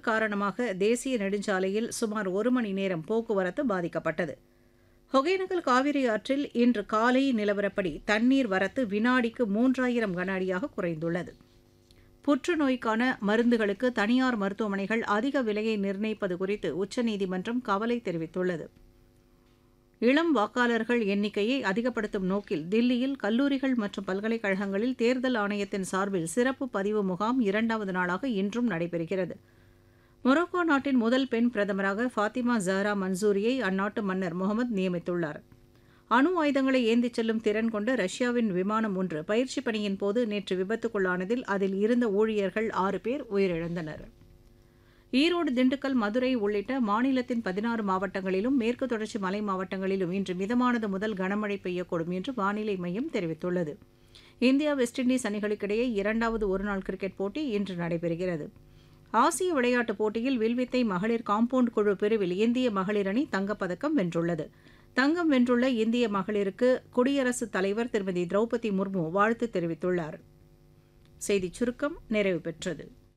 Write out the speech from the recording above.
காரணமாக தேசிய நெடுஞ்சாலையில் சுமார் ஒரு மணி நேரம் போக்குவரத்து பாதிக்கப்பட்டது ஒகேனக்கல் காவிரி ஆற்றில் இன்று காலை நிலவரப்படி தண்ணீர் வரத்து வினாடிக்கு மூன்றாயிரம் கன அடியாக குறைந்துள்ளது புற்றுநோய்க்கான மருந்துகளுக்கு தனியார் மருத்துவமனைகள் அதிக விலையை நிர்ணயிப்பது குறித்து உச்சநீதிமன்றம் கவலை தெரிவித்துள்ளது இளம் வாக்காளர்கள் எண்ணிக்கையை அதிகப்படுத்தும் நோக்கில் தில்லியில் கல்லூரிகள் மற்றும் பல்கலைக்கழகங்களில் தேர்தல் ஆணையத்தின் சார்பில் சிறப்பு பதிவு முகாம் இரண்டாவது நாளாக இன்றும் நடைபெறுகிறது மொரோக்கோ நாட்டின் முதல் பெண் பிரதமராக ஃபாத்திமா ஜஹரா மன்சூரியை அந்நாட்டு மன்னர் முகமது நியமித்துள்ளார் அணு ஆயுதங்களை ஏந்திச் செல்லும் திறன் கொண்ட ரஷ்யாவின் விமானம் ஒன்று பயிற்சி பணியின் போது நேற்று விபத்துக்குள்ளானதில் அதில் இருந்த ஊழியர்கள் ஆறு பேர் உயிரிழந்தனர் ஈரோடு திண்டுக்கல் மதுரை உள்ளிட்ட மாநிலத்தின் பதினாறு மாவட்டங்களிலும் மேற்கு தொடர்ச்சி மலை மாவட்டங்களிலும் இன்று மிதமானது முதல் கனமழை பெய்யக்கூடும் என்று வானிலை மையம் தெரிவித்துள்ளது இந்தியா வெஸ்ட் இண்டீஸ் அணிகளுக்கிடையே இரண்டாவது ஒருநாள் கிரிக்கெட் போட்டி இன்று நடைபெறுகிறது ஆசிய விளையாட்டுப் போட்டியில் வில்வித்தை மகளிர் காம்பவுண்ட் குழு பிரிவில் இந்திய மகளிர் அணி தங்கப்பதக்கம் வென்றுள்ளது தங்கம் வென்றுள்ள இந்திய மகளிருக்கு குடியரசுத் தலைவர் திருமதி திரௌபதி முர்மு வாழ்த்து தெரிவித்துள்ளார் செய்திச் சுருக்கம் நிறைவு பெற்றது